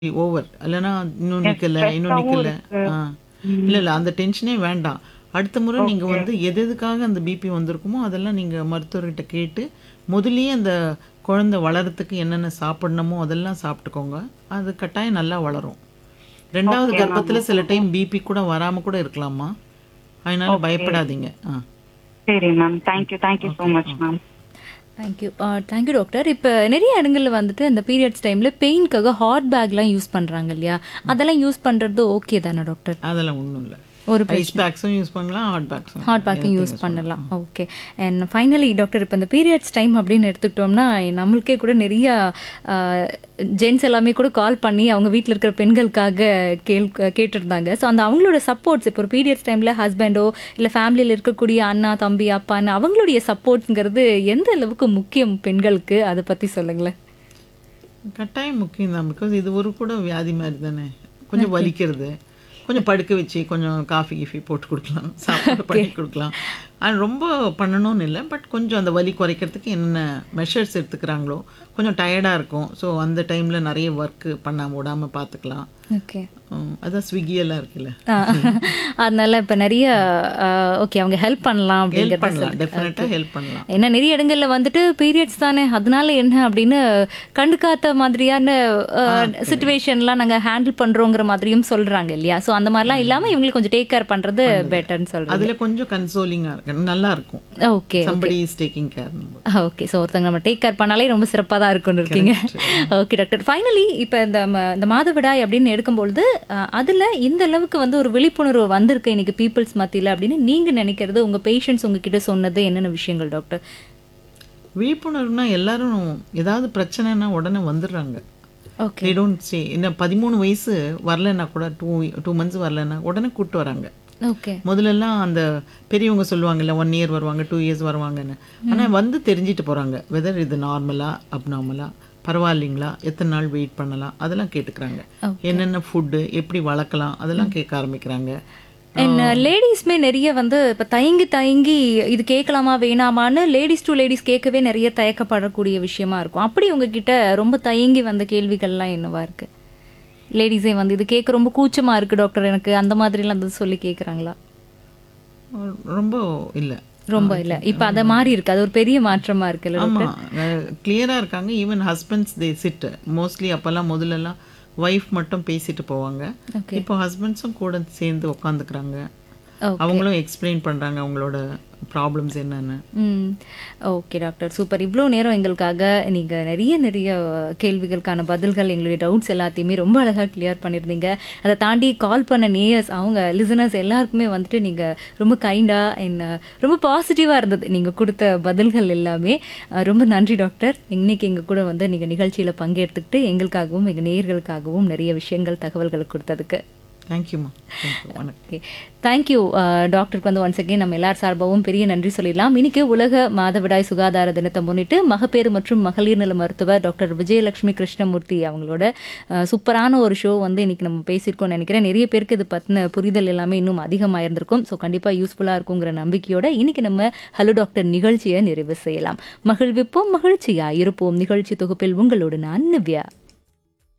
Over. இல்லன்னா இன்னும் எனக்கு நிக்கல, இன்னும் ஸ்ட்ரெஸ்ஸாவும் நிக்கல. இருக்கு. ஆ. ம். இல்ல, இல்ல. அந்த டென்ஷனே வேண்டாம். அடுத்த முறை நீங்க ஓகே. வந்து எது எதுக்காக அந்த பிபி வந்திருக்குமோ, அதெல்லாம் நீங்க மருத்துவர்கிட்ட கேட்டு, முதல்லயே அந்த குழந்தை வளர்றதுக்கு என்னென்ன சாப்பிடணுமோ, அதெல்லாம் சாப்பிட்டுக்கோங்க. அது கட்டாயம் நல்லா வளரும். 2வது ஓகே மேம். கர்ப்பத்துல சில டைம் பிபி கூட வராம கூட இருக்கலாம்மா. அதனால ஓகே. பயப்படாதீங்க. ஆ. சரி ma'am. Thank you. Thank you so okay. Much ah. Ma'am. Thank you thank you doctor இப்போ நிறைய இடங்கள்ல வந்துட்டு இந்த பீரியட்ஸ் டைம்ல பெயின்க்காக ஹாட் பேக்லாம் யூஸ் பண்றாங்க இல்லையா அதெல்லாம் யூஸ் பண்றது ஓகே தானே டாக்டர் அதெல்லாம் ஒண்ணும் இல்ல. ஒரு ஐஸ் பேக்ஸும் யூஸ் பண்ணலாம், ஹாட் பேக்ஸும். ஹாட் பேக்கும் anything யூஸ் யூஸ் பண்ணலாம் பண்ணலாம். ஓகே அண்ட் ஃபைனலி டாக்டர் இப்போ இந்த பீரியட்ஸ் டைம் அப்படின்னு எடுத்துக்கிட்டோம்னா நம்மளுக்கே கூட நிறைய ஜென்ஸ் எல்லாமே கூட கால் பண்ணி அவங்க வீட்டில் இருக்கிற பெண்களுக்காக கேள் கேட்டிருந்தாங்க ஸோ அந்த அவங்களோட சப்போர்ட்ஸ் இப்போ ஒரு பீரியட்ஸ் டைமில் ஹஸ்பண்டோ இல்லை ஃபேமிலியில் இருக்கக்கூடிய அண்ணா தம்பி அப்பான்னு அவங்களுடைய சப்போர்ட்ங்கிறது எந்த அளவுக்கு முக்கியம் பெண்களுக்கு அதை பற்றி சொல்லுங்களேன் கட்டாயம் முக்கியம் தான். பிகாஸ் இது ஒரு கூட வியாதி மாதிரி தானே. கொஞ்சம் வலிக்கிறது. கொஞ்சம் படுக்க வச்சு கொஞ்சம் காஃபி கீஃபி போட்டு கொடுக்கலாம். சாப்பாடு பண்ணி கொடுக்கலாம். அது ரொம்ப பண்ணணும்னு இல்லை. பட் கொஞ்சம் அந்த வலி குறைக்கிறதுக்கு என்னென்ன மெஷர்ஸ் எடுத்துக்கிறாங்களோ, கொஞ்சம் டயர்டாக இருக்கும். ஸோ அந்த டைமில் நிறைய ஒர்க்கு பண்ணாம விடாம பார்த்துக்கலாம். ஓகே ம், அதான் ஸ்விக்கி எல்லாம் இருக்குல்ல. அதனால இப்போ நிறைய ஓகே அவங்க ஹெல்ப் பண்ணலாம் ஹெல்ப் அப்படிங்கிறத பண்ணலாம். சொல்லி டெஃபினட்டாக ஹெல்ப் பண்ணலாம். ஏன்னா நிறைய இடங்கள்ல வந்துட்டு பீரியட்ஸ் தானே அதனால என்ன அப்படின்னு கண்டுக்காத மாதிரியான சுச்சுவேஷன்லாம் நாங்க ஹேண்டில் பண்றோங்கிற மாதிரியும் சொல்றாங்க இல்லையா ஸோ அந்த மாதிரிலாம் இல்லாம இவங்களுக்கு கொஞ்சம் டேக் கேர் பண்றது பெட்டர்னு சொல்றாங்க அதுல கொஞ்சம் கன்சோலிங்காக இருக்கு. நல்லா இருக்கும். Okay somebody is taking care okay so ஒருத்தங்க நம்ம டேக் கேர் பண்ணாலே ரொம்ப சிறப்பாக தான் இருக்கும்னு இருக்கீங்க ஓகே டாக்டர் ஃபைனலி இப்போ இந்த ம- இந்த மாதவிடாய் அப்படின்னு எடுக்கும்பொழுது அஹ், அதுல இந்த அளவுக்கு வந்து ஒரு விழிப்புணர்வு வந்திருக்கு இன்னைக்கு பீப்புள்ஸ் மத்தியில அப்படின்னு நீங்க நினைக்கிறது உங்க பேஷண்ட்ஸ் உங்ககிட்ட சொன்னது என்னென்ன விஷயங்கள் டாக்டர் விழிப்புணர்வுனா எல்லாரும் ஏதாவது பிரச்சனைனா உடனே வந்துடுறாங்க. ஓகே they don't say என்ன 13 வயசு வரலன்னா கூட டூ டூ மந்த்ஸ் வரலன்னா உடனே கூட்டு வராங்க. ஓகே முதல்லலாம் அந்த பெரியவங்க சொல்லுவாங்கல்ல ஒன் இயர் வருவாங்க டூ இயர்ஸ் வருவாங்கன்னு ஆனா வந்து தெரிஞ்சிட்டு போறாங்க வெதர் இது நார்மலா அப்நார்மலா பரவாயில்லைங்களா எத்தனை நாள் வெயிட் பண்ணலாம் அதெல்லாம் கேட்டுக்கிறாங்க என்னென்ன ஃபுட்டு எப்படி வளர்க்கலாம் அதெல்லாம் கேட்க ஆரம்பிக்கிறாங்க அண்ட் லேடிஸ்மே நிறைய வந்து இப்போ தயங்கி தயங்கி இது கேட்கலாமா வேணாமான்னு லேடிஸ் டு லேடிஸ் கேட்கவே நிறைய தயக்கப்படக்கூடிய விஷயமா இருக்கும் அப்படி உங்ககிட்ட ரொம்ப தயங்கி வந்த கேள்விகள்லாம் என்னவா இருக்கு லேடிஸே வந்து இது கேட்க ரொம்ப கூச்சமா இருக்கு டாக்டர் எனக்கு அந்த மாதிரிலாம் வந்து சொல்லி கேட்குறாங்களா ரொம்ப இல்லை ரொம்ப இல்ல இப்ப அத மாறி இருக்கு அது ஒரு பெரிய மாற்றமா இருக்குல்ல ஆமா கிளியரா இருக்காங்க even husbands they sit mostly அப்பெல்லாம் முதல்லலாம் ஒய்ஃப் மட்டும் பேசிட்டு போவாங்க Okay. இப்போ ஹஸ்பண்ட்ஸும் கூட சேர்ந்து உட்காந்துக்கிறாங்க Okay. அவங்களும் எக்ஸ்பிளைன் பண்றாங்க அவங்களோட ப்ராப்ளம்ஸ் என்னன்னு ம் ஓகே டாக்டர் சூப்பர் இவ்வளோ நேரம் எங்களுக்காக நீங்கள் நிறைய நிறைய கேள்விகளுக்கான பதில்கள் எங்களுடைய டவுட்ஸ் எல்லாத்தையுமே ரொம்ப அழகாக கிளியர் பண்ணியிருந்தீங்க அதை தாண்டி கால் பண்ண நேயர்ஸ் அவங்க லிசனர்ஸ் எல்லாருக்குமே வந்துட்டு நீங்கள் ரொம்ப கைண்டாக என்ன ரொம்ப பாசிட்டிவாக இருந்தது நீங்கள் கொடுத்த பதில்கள் எல்லாமே அஹ், ரொம்ப நன்றி டாக்டர் இன்னைக்கு எங்கள் கூட வந்து நீங்கள் நிகழ்ச்சியில் பங்கெடுத்துக்கிட்டு எங்களுக்காகவும் எங்கள் நேயர்களுக்காகவும் நிறைய விஷயங்கள் தகவல்கள் கொடுத்ததுக்கு தேங்க்யூம்மா தேங்க்யூ வணக்கம் ஓகே தேங்க்யூ டாக்டருக்கு வந்து ஒன்ஸ் அகேன் நம்ம எல்லார் சார்பாகவும் பெரிய நன்றி சொல்லிடலாம் இன்னைக்கு உலக மாதவிடாய் சுகாதார தினத்தை முன்னிட்டு மகப்பேறு மற்றும் மகளிர் நல மருத்துவர் டாக்டர் விஜயலட்சுமி கிருஷ்ணமூர்த்தி அவங்களோட அஹ், சூப்பரான ஒரு ஷோ வந்து இன்னைக்கு நம்ம பேசியிருக்கோம்னு நினைக்கிறேன் நிறைய பேருக்கு இது பற்றின புரிதல் எல்லாமே இன்னும் அதிகமாக இருந்திருக்கும் ஸோ கண்டிப்பாக யூஸ்ஃபுல்லாக இருக்குங்கிற நம்பிக்கையோட இன்னைக்கு நம்ம ஹலோ டாக்டர் நிகழ்ச்சியை நிறைவு செய்யலாம் மகிழ்விப்போம் மகிழ்ச்சியா இருப்போம் நிகழ்ச்சி தொகுப்பில் உங்களோடு நான் நிவ்யா